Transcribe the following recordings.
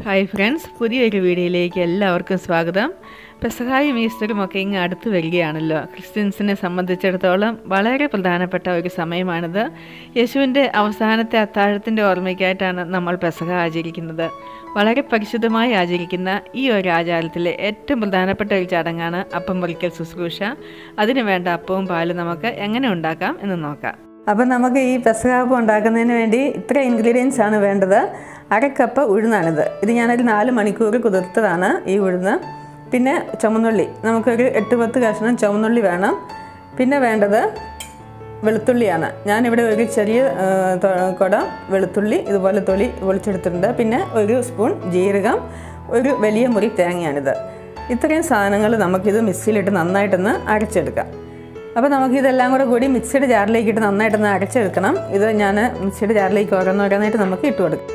hi friends പുതിയൊരു വീഡിയോയിലേക്ക് എല്ലാവർക്കും സ്വാഗതം പെസഹായും ഈസ്റ്ററും ഒക്കെ ഇങ്ങ് അടുത്ത് വരികയാണല്ലോ ക്രിസ്ത്യൻസിനെ സംബന്ധിച്ചിടത്തോളം വളരെ പ്രധാനപ്പെട്ട ഒരു സമയമാണിത് യേശുവിൻ്റെ അവസാനത്തെ അത്താഴത്തിൻ്റെ ഓർമ്മയ്ക്കായിട്ടാണ് നമ്മൾ പെസഹ ആചരിക്കുന്നത് വളരെ പരിശുദ്ധമായി ആചരിക്കുന്ന ഈ ഒരു ആചാരത്തിലെ ഏറ്റവും പ്രധാനപ്പെട്ട ഒരു ചടങ്ങാണ് അപ്പം പൊറിക്കൽ ശുശ്രൂഷ അതിനു വേണ്ട അപ്പവും പാലും നമുക്ക് എങ്ങനെ ഉണ്ടാക്കാം എന്ന് നോക്കാം അപ്പം നമുക്ക് ഈ പെസഹാപ്പ് ഉണ്ടാക്കുന്നതിന് വേണ്ടി ഇത്ര ഇൻഗ്രീഡിയൻസ് ആണ് വേണ്ടത് അര കപ്പ് ഉഴുന്നാണിത് ഇത് ഞാനൊരു നാല് മണിക്കൂർ കുതിർത്തതാണ് ഈ ഉഴുന്ന് പിന്നെ ചുമന്നുള്ളി നമുക്കൊരു എട്ട് പത്ത് കഷ്ണം ചുമന്നുള്ളി വേണം പിന്നെ വേണ്ടത് വെളുത്തുള്ളിയാണ് ഞാനിവിടെ ഒരു ചെറിയ ആ, തൊ- കുടം വെളുത്തുള്ളി ഇതുപോലെ തൊലി പൊളിച്ചെടുത്തിട്ടുണ്ട് പിന്നെ ഒരു സ്പൂൺ ജീരകം ഒരു വലിയ മുറി തേങ്ങയാണിത് ഇത്രയും സാധനങ്ങൾ നമുക്കിത് മിക്സിയിലിട്ട് നന്നായിട്ടൊന്ന് അരച്ചെടുക്കാം അപ്പോൾ നമുക്ക് ഇതെല്ലാം കൂടെ കൂടി മിക്സിയുടെ ജാറിലേക്ക് ഇട്ട് നന്നായിട്ടൊന്ന് അരച്ചെടുക്കണം ഇത് ഞാൻ മിക്സിയുടെ ജാറിലേക്ക് ഓരോന്നോരോന്നായിട്ട് നമുക്ക് ഇട്ട് കൊടുക്കാം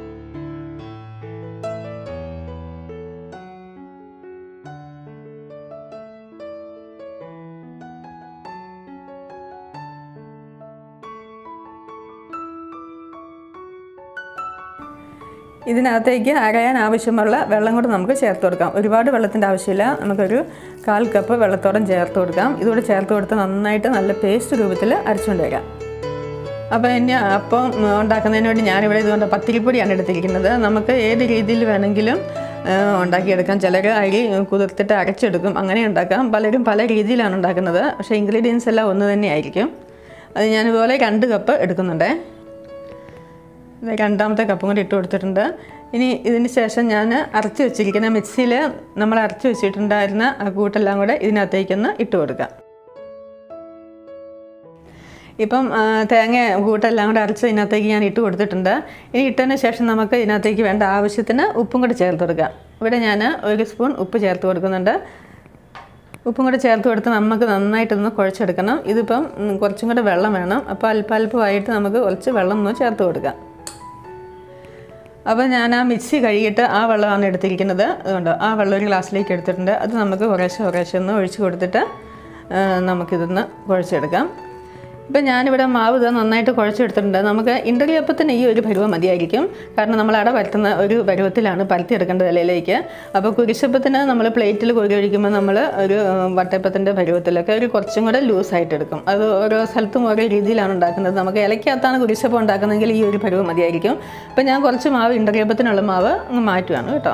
ഇതിനകത്തേക്ക് അരയാൻ ആവശ്യമുള്ള വെള്ളം കൂടെ നമുക്ക് ചേർത്ത് കൊടുക്കാം ഒരുപാട് വെള്ളത്തിൻ്റെ ആവശ്യമില്ല നമുക്കൊരു കാൽ കപ്പ് വെള്ളത്തോളം ചേർത്ത് കൊടുക്കാം ഇതുകൂടെ ചേർത്ത് കൊടുത്ത് നന്നായിട്ട് നല്ല പേസ്റ്റ് രൂപത്തിൽ അരച്ചുകൊണ്ട് വരാം അപ്പോൾ ഇനി അപ്പം ഉണ്ടാക്കുന്നതിന് വേണ്ടി ഞാനിവിടെ ഇതുകൊണ്ട് പത്തിരിപ്പൊടിയാണ് എടുത്തിരിക്കുന്നത് നമുക്ക് ഏത് രീതിയിൽ വേണമെങ്കിലും ആ, ഉണ്ടാക്കിയെടുക്കാം ചിലർ അരി കുതിർത്തിട്ട് അരച്ചെടുക്കും അങ്ങനെ ഉണ്ടാക്കാം പലരും പല രീതിയിലാണ് ഉണ്ടാക്കുന്നത് പക്ഷേ ഇൻഗ്രീഡിയൻസ് എല്ലാം ഒന്ന് തന്നെയായിരിക്കും അത് ഞാനിതുപോലെ രണ്ട് കപ്പ് എടുക്കുന്നുണ്ടേ ഇത് രണ്ടാമത്തെ കപ്പും കൂടി ഇട്ട് കൊടുത്തിട്ടുണ്ട് ഇനി ഇതിന് ശേഷം ഞാൻ അരച്ച് വെച്ചിരിക്കുന്ന മിക്സിയിൽ നമ്മൾ അരച്ച് വെച്ചിട്ടുണ്ടായിരുന്ന ആ കൂട്ടെല്ലാം കൂടെ ഇതിനകത്തേക്കൊന്ന് ഇട്ട് കൊടുക്കാം ഇപ്പം ആ, തേങ്ങ കൂട്ടെല്ലാം കൂടെ അരച്ച് ഇതിനകത്തേക്ക് ഞാൻ ഇട്ട് കൊടുത്തിട്ടുണ്ട് ഇനി ഇട്ടതിന് ശേഷം നമുക്ക് ഇതിനകത്തേക്ക് വേണ്ട ആവശ്യത്തിന് ഉപ്പും കൂടെ ചേർത്ത് കൊടുക്കാം ഇവിടെ ഞാൻ ഒരു സ്പൂൺ ഉപ്പ് ചേർത്ത് കൊടുക്കുന്നുണ്ട് ഉപ്പും കൂടെ ചേർത്ത് കൊടുത്ത് നമുക്ക് നന്നായിട്ടൊന്ന് കുഴച്ചെടുക്കണം ഇതിപ്പം ഉം, കുറച്ചും കൂടെ വെള്ളം വേണം അപ്പോൾ അല്പാൽപ്പമായിട്ട് നമുക്ക് കുറച്ച് വെള്ളം ഒന്ന് ചേർത്ത് കൊടുക്കാം അപ്പോൾ ഞാൻ ആ മിക്സി കഴുകിയിട്ട് ആ വെള്ളമാണ് എടുത്തിരിക്കുന്നത് അതുകൊണ്ട് ആ വെള്ളം ഒരു ഗ്ലാസ്സിലേക്ക് എടുത്തിട്ടുണ്ട് അത് നമുക്ക് കുറേശ്ശെ കുറേശ്ശെ ഒന്ന് ഒഴിച്ച് കൊടുത്തിട്ട് ആ, നമുക്കിതൊന്ന് കുഴച്ചെടുക്കാം ഇപ്പം ഞാനിവിടെ മാവ് ഇത് നന്നായിട്ട് കുഴച്ചെടുത്തിട്ടുണ്ട് നമുക്ക് ഇണ്ടറിയപ്പത്തിന് ഈ ഒരു പരുവം മതിയായിരിക്കും കാരണം നമ്മൾ അട പരത്തുന്ന ഒരു പരുവത്തിലാണ് പരത്തിയെടുക്കേണ്ടത് ഇലയിലേക്ക് അപ്പോൾ കുരിശപ്പത്തിന് നമ്മൾ പ്ലേറ്റിൽ കോരി ഒഴിക്കുമ്പോൾ നമ്മൾ ഒരു വട്ടയപ്പത്തിൻ്റെ പരുവത്തിലൊക്കെ ഒരു കുറച്ചും കൂടെ ലൂസായിട്ട് എടുക്കും അത് ഓരോ സ്ഥലത്തും ഓരോ രീതിയിലാണ് ഉണ്ടാക്കുന്നത് നമുക്ക് ഇലയ്ക്കകത്താണ് കുരിശപ്പം ഉണ്ടാക്കുന്നതെങ്കിൽ ഈ ഒരു പരുവം മതിയായിരിക്കും അപ്പോൾ ഞാൻ കുറച്ച് മാവ് ഇണ്ടറിയപ്പത്തിനുള്ള മാവ് അങ്ങ് മാറ്റുകയാണ് കേട്ടോ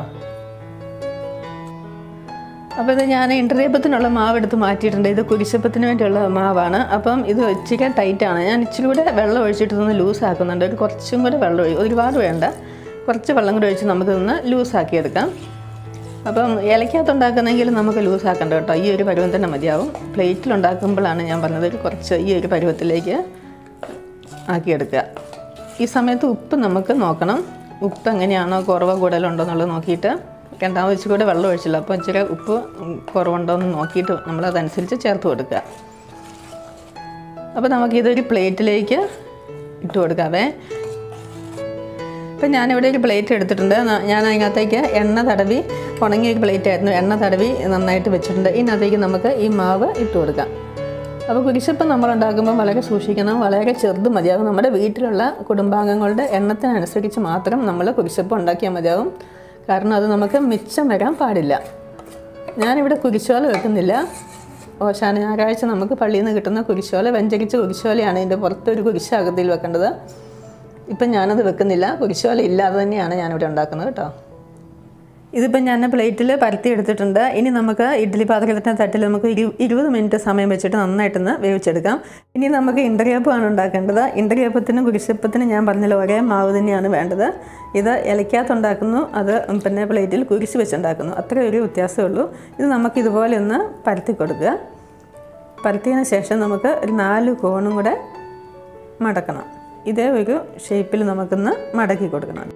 അപ്പോൾ ഇത് ഞാൻ ഇൻ്റർവ്യൂപ്പത്തിനുള്ള മാവ് എടുത്ത് മാറ്റിയിട്ടുണ്ട് ഇത് കുരിശപ്പത്തിന് വേണ്ടിയുള്ള മാവാണ് അപ്പം ഇത് ഇച്ചിരി ടൈറ്റാണ് ഞാൻ ഇച്ചിരി കൂടെ വെള്ളം ഒഴിച്ചിട്ട് ഇതൊന്ന് ലൂസ് ആക്കുന്നുണ്ട് ഒരു കുറച്ചും കൂടെ വെള്ളം ഒഴി ഒരുപാട് വേണ്ട കുറച്ച് വെള്ളം കൂടെ ഒഴിച്ച് നമുക്കിതൊന്ന് ലൂസാക്കി എടുക്കാം അപ്പം ഇലക്കകത്ത് ഉണ്ടാക്കുന്നെങ്കിൽ നമുക്ക് ലൂസാക്കണ്ട കേട്ടോ ഈ ഒരു പരുവം തന്നെ മതിയാവും പ്ലേറ്റിൽ ഉണ്ടാക്കുമ്പോഴാണ് ഞാൻ പറഞ്ഞത് ഒരു കുറച്ച് ഈ ഒരു പരുവത്തിലേക്ക് ആക്കിയെടുക്കുക ഈ സമയത്ത് ഉപ്പ് നമുക്ക് നോക്കണം ഉപ്പ് എങ്ങനെയാണോ കുറവോ കൂടുതലുണ്ടോ എന്നുള്ളത് നോക്കിയിട്ട് രണ്ടാമത് ഇച്ചിരി കൂടെ വെള്ളം ഒഴിച്ചില്ല അപ്പോൾ ഇച്ചിരി ഉപ്പ് ഉം, കുറവുണ്ടോ എന്ന് നോക്കിയിട്ട് നമ്മൾ അതനുസരിച്ച് ചേർത്ത് കൊടുക്കുക അപ്പോൾ നമുക്കിതൊരു പ്ലേറ്റിലേക്ക് ഇട്ട് കൊടുക്കാവേ ഇപ്പം ഞാനിവിടെ ഒരു പ്ലേറ്റ് എടുത്തിട്ടുണ്ട് ന- ഞാൻ അതിനകത്തേക്ക് എണ്ണ തടവി ഉണങ്ങിയ ഒരു പ്ലേറ്റ് ആയിരുന്നു എണ്ണ തടവി നന്നായിട്ട് വെച്ചിട്ടുണ്ട് ഇതിനകത്തേക്ക് നമുക്ക് ഈ മാവ് ഇട്ട് കൊടുക്കാം അപ്പോൾ കുരിശപ്പം നമ്മൾ ഉണ്ടാക്കുമ്പോൾ വളരെ സൂക്ഷിക്കണം വളരെ ചെറുത് മതിയാകും നമ്മുടെ വീട്ടിലുള്ള കുടുംബാംഗങ്ങളുടെ എണ്ണത്തിനനുസരിച്ച് മാത്രം നമ്മൾ കുരിശപ്പം ഉണ്ടാക്കിയാൽ മതിയാകും കാരണം അത് നമുക്ക് മിച്ചം വരാൻ പാടില്ല ഞാനിവിടെ കുരിശോല വെക്കുന്നില്ല ഓശാന ഞായറാഴ്ച നമുക്ക് പള്ളിയിൽ നിന്ന് കിട്ടുന്ന കുരിശോല വെഞ്ചരിച്ച കുരിശോലയാണ് ഇതിൻ്റെ പുറത്തൊരു കുരിശാകൃതിയിൽ വെക്കേണ്ടത് ഇപ്പം ഞാനത് വെക്കുന്നില്ല കുരിശോല ഇല്ലാതെ തന്നെയാണ് ഞാനിവിടെ ഉണ്ടാക്കുന്നത് കേട്ടോ ഇതിപ്പം ഞാൻ പ്ലേറ്റിൽ പരത്തി എടുത്തിട്ടുണ്ട് ഇനി നമുക്ക് ഇഡ്ഡലി പാത്രത്തിൻ്റെ തട്ടിൽ നമുക്ക് ഇരു ഇരുപത് മിനിറ്റ് സമയം വെച്ചിട്ട് നന്നായിട്ടൊന്ന് വേവിച്ചെടുക്കാം ഇനി നമുക്ക് ഇണ്ടറിയപ്പമാണ് ഉണ്ടാക്കേണ്ടത് ഇണ്ടറിയപ്പത്തിനും കുരിശപ്പത്തിനും ഞാൻ പറഞ്ഞല്ലോ ഒരേ മാവ് തന്നെയാണ് വേണ്ടത് ഇത് ഇലക്കകത്ത് ഉണ്ടാക്കുന്നു അത് പിന്നെ പ്ലേറ്റിൽ കുരിശ് വെച്ചുണ്ടാക്കുന്നു അത്രേ ഒരു വ്യത്യാസമേ ഉള്ളൂ ഇത് നമുക്ക് ഇതുപോലെ ഒന്ന് പരത്തി കൊടുക്കുക പരത്തിയതിന് ശേഷം നമുക്ക് ഒരു നാല് കോണും കൂടെ മടക്കണം ഇതേ ഒരു ഷേപ്പിൽ നമുക്കൊന്ന് മടക്കി കൊടുക്കണം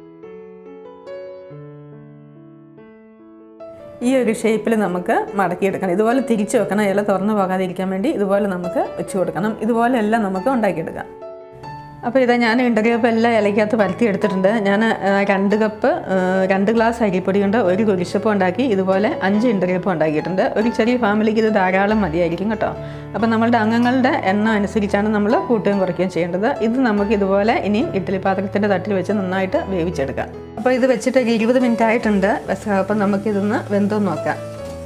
ഈ ഒരു ഷേപ്പിൽ നമുക്ക് മടക്കിയെടുക്കണം ഇതുപോലെ തിരിച്ചു വെക്കണം ഇല തുറന്നു പോകാതിരിക്കാൻ വേണ്ടി ഇതുപോലെ നമുക്ക് വെച്ച് കൊടുക്കണം ഇതുപോലെയെല്ലാം നമുക്ക് ഉണ്ടാക്കിയെടുക്കാം അപ്പോൾ ഇതാ ഞാൻ ഇണ്ടറിയപ്പം എല്ലാം ഇലക്കകത്ത് പരത്തി എടുത്തിട്ടുണ്ട് ഞാൻ ആ, രണ്ട് കപ്പ് ആ, രണ്ട് ഗ്ലാസ് അരിപ്പൊടി കൊണ്ട് ഒരു കുരിശപ്പം ഉണ്ടാക്കി ഇതുപോലെ അഞ്ച് ഇണ്ടറിയപ്പം ഉണ്ടാക്കിയിട്ടുണ്ട് ഒരു ചെറിയ ഫാമിലിക്ക് ഇത് ധാരാളം മതിയായിരിക്കും കേട്ടോ അപ്പോൾ നമ്മളുടെ അംഗങ്ങളുടെ എണ്ണം അനുസരിച്ചാണ് നമ്മൾ കൂട്ടുകയും കുറയ്ക്കുകയും ചെയ്യേണ്ടത് ഇത് നമുക്ക് ഇതുപോലെ ഇനി ഇഡ്ഡലി പാത്രത്തിൻ്റെ തട്ടിൽ വെച്ച് നന്നായിട്ട് വേവിച്ചെടുക്കാം അപ്പോൾ ഇത് വെച്ചിട്ട് ഒരു ഇരുപത് മിനിറ്റ് ആയിട്ടുണ്ട് അപ്പം നമുക്കിതൊന്ന് വെന്തൊന്ന് നോക്കാം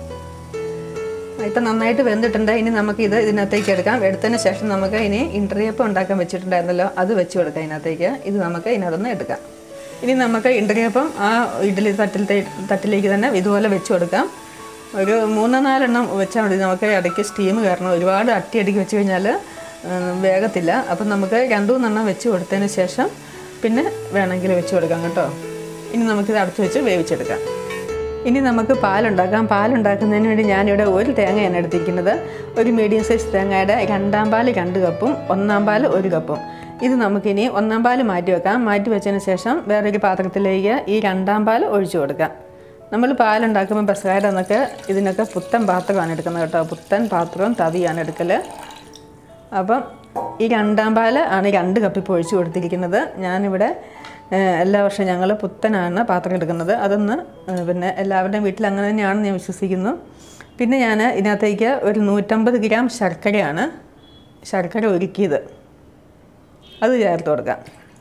ഇപ്പം നന്നായിട്ട് വെന്തിട്ടുണ്ട് ഇനി നമുക്ക് ഇത് ഇതിനകത്തേക്ക് എടുക്കാം എടുത്തതിന് ശേഷം നമുക്ക് ഇനി ഇൻട്രിയപ്പം ഉണ്ടാക്കാൻ വെച്ചിട്ടുണ്ടായിരുന്നല്ലോ അത് വെച്ച് കൊടുക്കാം ഇതിനകത്തേക്ക് ഇത് നമുക്ക് ഇതിനകത്തുനിന്ന് എടുക്കാം ഇനി നമുക്ക് ഇൻട്രിയപ്പം ആ ഇഡ്ഡലി തട്ടിൽ തട്ടിലേക്ക് തന്നെ ഇതുപോലെ വെച്ച് കൊടുക്കാം ഒരു മൂന്നോ നാലെണ്ണം വെച്ചാൽ മതി നമുക്ക് ഇടയ്ക്ക് സ്റ്റീം കയറണം ഒരുപാട് അട്ടി അടിക്ക് വെച്ച് കഴിഞ്ഞാൽ ഉം, വേഗത്തില്ല അപ്പം നമുക്ക് രണ്ടു മൂന്നെണ്ണം വെച്ച് കൊടുത്തതിന് ശേഷം പിന്നെ വേണമെങ്കിൽ വെച്ച് കൊടുക്കാം കേട്ടോ ഇനി നമുക്കിത് അടച്ചു വെച്ച് വേവിച്ചെടുക്കാം ഇനി നമുക്ക് പാലുണ്ടാക്കാം പാലുണ്ടാക്കുന്നതിന് വേണ്ടി ഞാനിവിടെ ഒരു തേങ്ങയാണ് എടുത്തിരിക്കുന്നത് ഒരു മീഡിയം സൈസ് തേങ്ങയുടെ രണ്ടാം പാല് രണ്ട് കപ്പും ഒന്നാം പാല് ഒരു കപ്പും ഇത് നമുക്കിനി ഒന്നാം പാല് മാറ്റി വെക്കാം മാറ്റി വെച്ചതിന് ശേഷം വേറൊരു പാത്രത്തിലേക്ക് ഈ രണ്ടാം പാല് ഒഴിച്ചു കൊടുക്കാം നമ്മൾ പാലുണ്ടാക്കുമ്പോൾ ബസ്കാരുടെ എന്നൊക്കെ ഇതിനൊക്കെ പുത്തൻ പാത്രമാണ് എടുക്കുന്നത് കേട്ടോ പുത്തൻ പാത്രവും തവിയാണ് എടുക്കൽ അപ്പം ഈ രണ്ടാം പാല് ആണ് രണ്ട് കപ്പ് ഇപ്പോൾ ഒഴിച്ചു കൊടുത്തിരിക്കുന്നത് ഞാനിവിടെ ഏഹ്, എല്ലാ വർഷവും ഞങ്ങൾ പുത്തനാണ് പാത്രം എടുക്കുന്നത് അതൊന്ന് ഏഹ്, പിന്നെ എല്ലാവരുടെയും വീട്ടിൽ അങ്ങനെ തന്നെയാണെന്ന് ഞാൻ വിശ്വസിക്കുന്നു പിന്നെ ഞാൻ ഇതിനകത്തേക്ക് ഒരു നൂറ്റമ്പത് ഗ്രാം ശർക്കരയാണ് ശർക്കര ഒരുക്കിയത് അത് ചേർത്ത് കൊടുക്കാം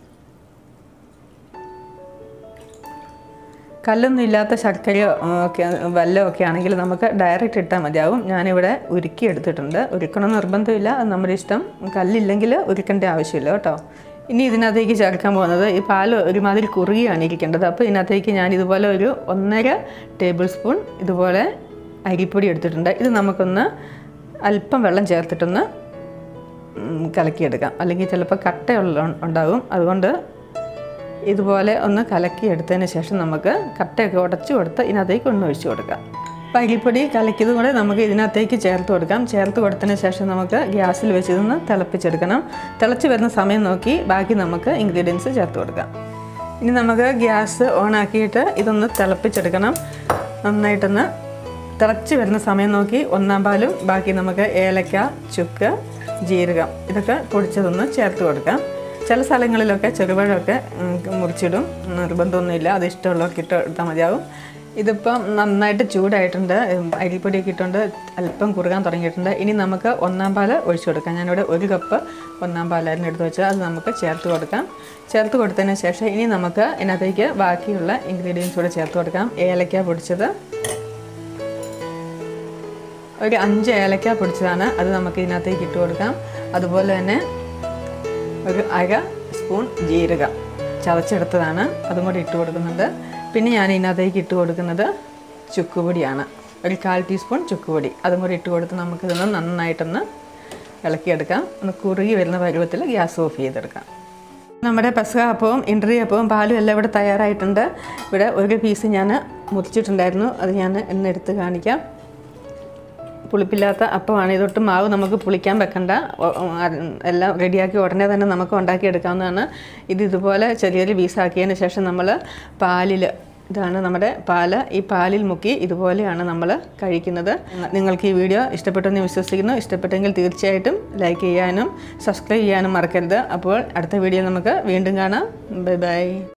കല്ലൊന്നും ഇല്ലാത്ത ശർക്കരയോ ആ, ഒക്കെ വല്ലതും ഒക്കെ ആണെങ്കിൽ നമുക്ക് ഡയറക്റ്റ് ഇട്ടാൽ മതിയാവും ഞാനിവിടെ ഉരുക്കി എടുത്തിട്ടുണ്ട് ഉരുക്കണം നിർബന്ധമില്ല അത് നമ്മുടെ ഇഷ്ടം കല്ലില്ലെങ്കിൽ ഉരുക്കേണ്ട ആവശ്യമില്ല കേട്ടോ ഇനി ഇതിനകത്തേക്ക് ചേർക്കാൻ പോകുന്നത് ഈ പാൽ ഒരുമാതിരി കുറുകിയാണ് ഇരിക്കേണ്ടത് അപ്പോൾ ഇതിനകത്തേക്ക് ഞാൻ ഇതുപോലെ ഒരു ഒന്നര ടേബിൾ സ്പൂൺ ഇതുപോലെ അരിപ്പൊടി എടുത്തിട്ടുണ്ട് ഇത് നമുക്കൊന്ന് അല്പം വെള്ളം ചേർത്തിട്ടൊന്ന് ഉം, കലക്കിയെടുക്കാം അല്ലെങ്കിൽ ചിലപ്പോൾ കട്ടയുള്ള ഉണ്ടാകും അതുകൊണ്ട് ഇതുപോലെ ഒന്ന് കലക്കി എടുത്തതിന് ശേഷം നമുക്ക് കട്ടയൊക്കെ ഉടച്ചു കൊടുത്ത് ഇതിനകത്തേക്ക് ഒന്ന് ഒഴിച്ചു കൊടുക്കാം അപ്പോൾ അരിപ്പൊടി കലക്കിയതും കൂടെ നമുക്ക് ഇതിനകത്തേക്ക് ചേർത്ത് കൊടുക്കാം ചേർത്ത് കൊടുത്തതിന് ശേഷം നമുക്ക് ഗ്യാസിൽ വെച്ച് ഇതൊന്ന് തിളപ്പിച്ചെടുക്കണം തിളച്ച് വരുന്ന സമയം നോക്കി ബാക്കി നമുക്ക് ഇൻഗ്രീഡിയൻസ് ചേർത്ത് കൊടുക്കാം ഇനി നമുക്ക് ഗ്യാസ് ഓൺ ആക്കിയിട്ട് ഇതൊന്ന് തിളപ്പിച്ചെടുക്കണം നന്നായിട്ടൊന്ന് തിളച്ച് വരുന്ന സമയം നോക്കി ഒന്നാം പാലും ബാക്കി നമുക്ക് ഏലക്ക ചുക്ക് ജീരകം ഇതൊക്കെ പൊടിച്ചതൊന്ന് ചേർത്ത് കൊടുക്കാം ചില സ്ഥലങ്ങളിലൊക്കെ ചെറുപഴമൊക്കെ ഉം, മുറിച്ചിടും നിർബന്ധമൊന്നുമില്ല അത് ഇഷ്ടമുള്ളവർക്ക് ഇട്ട് എടുത്താൽ മതിയാവും ഇതിപ്പം നന്നായിട്ട് ചൂടായിട്ടുണ്ട് ഉം, അരിപ്പൊടിയൊക്കെ ഇട്ടുകൊണ്ട് അല്പം കുറുകാൻ തുടങ്ങിയിട്ടുണ്ട് ഇനി നമുക്ക് ഒന്നാം പാല് ഒഴിച്ചു കൊടുക്കാം ഞാനിവിടെ ഒരു കപ്പ് ഒന്നാം പാലായിരുന്നു എടുത്ത് വെച്ചാൽ അത് നമുക്ക് ചേർത്ത് കൊടുക്കാം ചേർത്ത് കൊടുത്തതിന് ശേഷം ഇനി നമുക്ക് ഇതിനകത്തേക്ക് ബാക്കിയുള്ള ഇൻഗ്രീഡിയൻസ് കൂടെ ചേർത്ത് കൊടുക്കാം ഏലക്ക പൊടിച്ചത് ഒരു അഞ്ച് ഏലക്ക പൊടിച്ചതാണ് അത് നമുക്ക് ഇതിനകത്തേക്ക് ഇട്ട് കൊടുക്കാം അതുപോലെ തന്നെ ഒരു അര സ്പൂൺ ജീരകം ചതച്ചെടുത്തതാണ് അതും കൂടി ഇട്ട് കൊടുക്കുന്നുണ്ട് പിന്നെ ഞാൻ ഇതിനകത്തേക്ക് ഇട്ട് കൊടുക്കുന്നത് ചുക്കുപൊടിയാണ് ഒരു കാൽ ടീസ്പൂൺ ചുക്കുപൊടി അതും കൂടി ഇട്ട് കൊടുത്ത് നമുക്കിതൊന്ന് നന്നായിട്ടൊന്ന് ഇളക്കിയെടുക്കാം ഒന്ന് കുറുകി വരുന്ന പരുവത്തിൽ ഗ്യാസ് ഓഫ് ചെയ്തെടുക്കാം നമ്മുടെ പെസക അപ്പവും ഇൻട്രി അപ്പവും പാലും എല്ലാം ഇവിടെ തയ്യാറായിട്ടുണ്ട് ഇവിടെ ഒരു പീസ് ഞാൻ മുറിച്ചിട്ടുണ്ടായിരുന്നു അത് ഞാൻ ഇന്ന് എടുത്ത് കാണിക്കാം പുളിപ്പില്ലാത്ത അപ്പമാണ് ഇതൊട്ട് മാവ് നമുക്ക് പുളിക്കാൻ വെക്കണ്ട ഒ- ഒ- അത് എല്ലാം റെഡിയാക്കി ഉടനെ തന്നെ നമുക്ക് ഉണ്ടാക്കിയെടുക്കാവുന്നതാണ് ഇത് ഇതുപോലെ ചെറിയൊരു പീസാക്കിയതിന് ശേഷം നമ്മൾ പാലിൽ ഇതാണ് നമ്മുടെ പാല് ഈ പാലിൽ മുക്കി ഇതുപോലെയാണ് നമ്മൾ കഴിക്കുന്നത് നിങ്ങൾക്ക് ഈ വീഡിയോ ഇഷ്ടപ്പെട്ടെന്ന് വിശ്വസിക്കുന്നു ഇഷ്ടപ്പെട്ടെങ്കിൽ തീർച്ചയായിട്ടും ലൈക്ക് ചെയ്യാനും സബ്സ്ക്രൈബ് ചെയ്യാനും മറക്കരുത് അപ്പോൾ അടുത്ത വീഡിയോ നമുക്ക് വീണ്ടും കാണാം ബൈ ബൈ